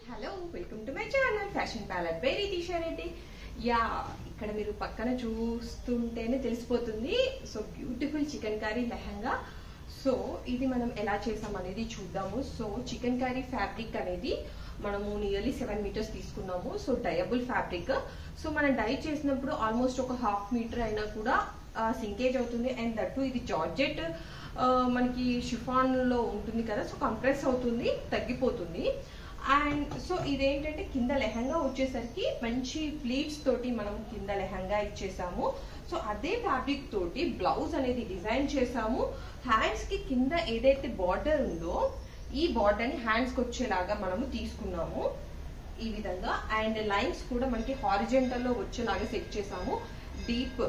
hello welcome to my channel fashion palette by Ritisha Reddy yeah ఇక్కడ మీరు పక్కన చూస్తుంటేనే తెలిసిపోతుంది so beautiful chicken curry lehenga so ఇది మనం ఎలా చేసాం అనేది చూద్దాము సో చికెన్ కర్రీ ఫ్యాబ్రిక్ అనేది మనము నియర్లీ సెవెన్ మీటర్స్ తీసుకున్నాము సో డయబుల్ ఫ్యాబ్రిక్ సో మనం డై చేసినప్పుడు ఆల్మోస్ట్ ఒక హాఫ్ మీటర్ అయినా కూడా సింకేజ్ అవుతుంది అండ్ దట్టు ఇది జార్జెట్ మనకి షిఫాన్ లో ఉంటుంది కదా సో కంప్రెస్ అవుతుంది తగ్గిపోతుంది అండ్ సో ఇదేంటంటే కింద లెహంగా వచ్చేసరికి మంచి ప్లీట్స్ తోటి మనం కింద లెహంగా ఇచ్చేసాము సో అదే ఫ్యాబ్రిక్ తోటి బ్లౌజ్ అనేది డిజైన్ చేసాము హ్యాండ్స్ కి కింద ఏదైతే బార్డర్ ఉందో ఈ బార్డర్ ని హ్యాండ్స్ కి వచ్చేలాగా మనము తీసుకున్నాము ఈ విధంగా అండ్ లైన్స్ కూడా మనకి హారిజెంటల్ లో వచ్చేలాగా సెట్ చేసాము డీప్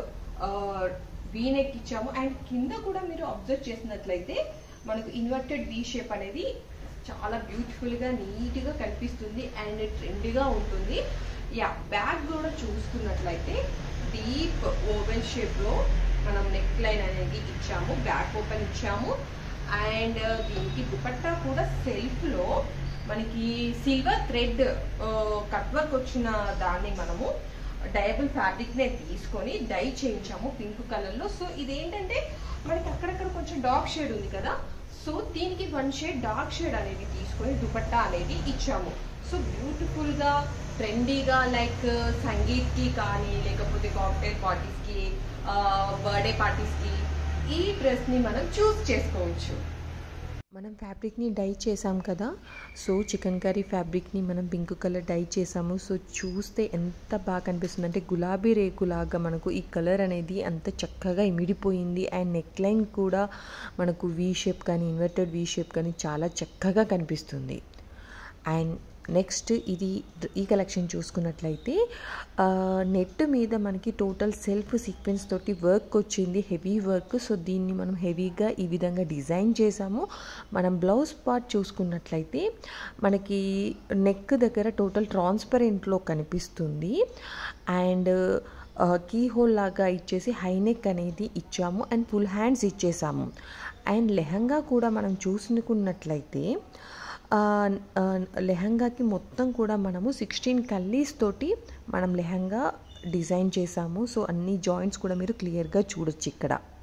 వీనెక్ ఇచ్చాము అండ్ కింద కూడా మీరు అబ్జర్వ్ చేసినట్లయితే మనకు ఇన్వర్టెడ్ వీ షేప్ అనేది చాలా బ్యూటిఫుల్ గా నీట్ గా కనిపిస్తుంది అండ్ ట్రెండీగా ఉంటుంది యా బ్యాక్ కూడా చూసుకున్నట్లయితే డీప్ ఓవెల్ షేప్ లో మనం నెక్ లైన్ అనేది ఇచ్చాము బ్యాక్ ఓపెన్ ఇచ్చాము అండ్ దీనికి దుపట్టా కూడా సెల్ఫ్ లో మనకి సిల్వర్ థ్రెడ్ కట్ వర్క్ వచ్చిన దాన్ని మనము డయబుల్ ఫ్యాబ్రిక్ నే తీసుకొని డై చేయించాము పింక్ కలర్ లో సో ఇదేంటంటే మనకి అక్కడక్కడ కొంచెం డార్క్ షేడ్ ఉంది కదా సో దీనికి వన్ షేడ్ డార్క్ షేడ్ అనేది తీసుకొని దుపట్టా అనేది ఇచ్చాము సో బ్యూటిఫుల్ గా ట్రెండీగా లైక్ సంగీత్ కి కానీ లేకపోతే కాక్టైల్ పార్టీస్ కి బర్త్డే పార్టీస్ కి ఈ డ్రెస్ ని మనం చూస్ చేసుకోవచ్చు మనం ఫ్యాబ్రిక్ని డై చేసాం కదా సో చికెన్ కర్రీ ఫ్యాబ్రిక్ని మనం పింక్ కలర్ డై చేసాము సో చూస్తే ఎంత బాగా కనిపిస్తుంది అంటే గులాబీ రేకులాగా మనకు ఈ కలర్ అనేది అంత చక్కగా ఇమిడిపోయింది అండ్ నెక్ లైన్ కూడా మనకు వీ షేప్ కానీ ఇన్వర్టెడ్ వీ షేప్ కానీ చాలా చక్కగా కనిపిస్తుంది అండ్ నెక్స్ట్ ఇది ఈ కలెక్షన్ చూసుకున్నట్లయితే నెట్ మీద మనకి టోటల్ సెల్ఫ్ సీక్వెన్స్ తోటి వర్క్ వచ్చింది హెవీ వర్క్ సో దీన్ని మనం హెవీగా ఈ విధంగా డిజైన్ చేసాము మనం బ్లౌజ్ పార్ట్ చూసుకున్నట్లయితే మనకి నెక్ దగ్గర టోటల్ ట్రాన్స్పరెంట్లో కనిపిస్తుంది అండ్ కీ హోల్ లాగా ఇచ్చేసి హై నెక్ అనేది ఇచ్చాము అండ్ ఫుల్ హ్యాండ్స్ ఇచ్చేసాము అండ్ లెహంగా కూడా మనం చూసుకున్నట్లయితే లెహంగాకి మొత్తం కూడా మనము సిక్స్టీన్ కల్లీస్ తోటి మనం లెహంగా డిజైన్ చేసాము సో అన్ని జాయింట్స్ కూడా మీరు క్లియర్గా చూడొచ్చు ఇక్కడ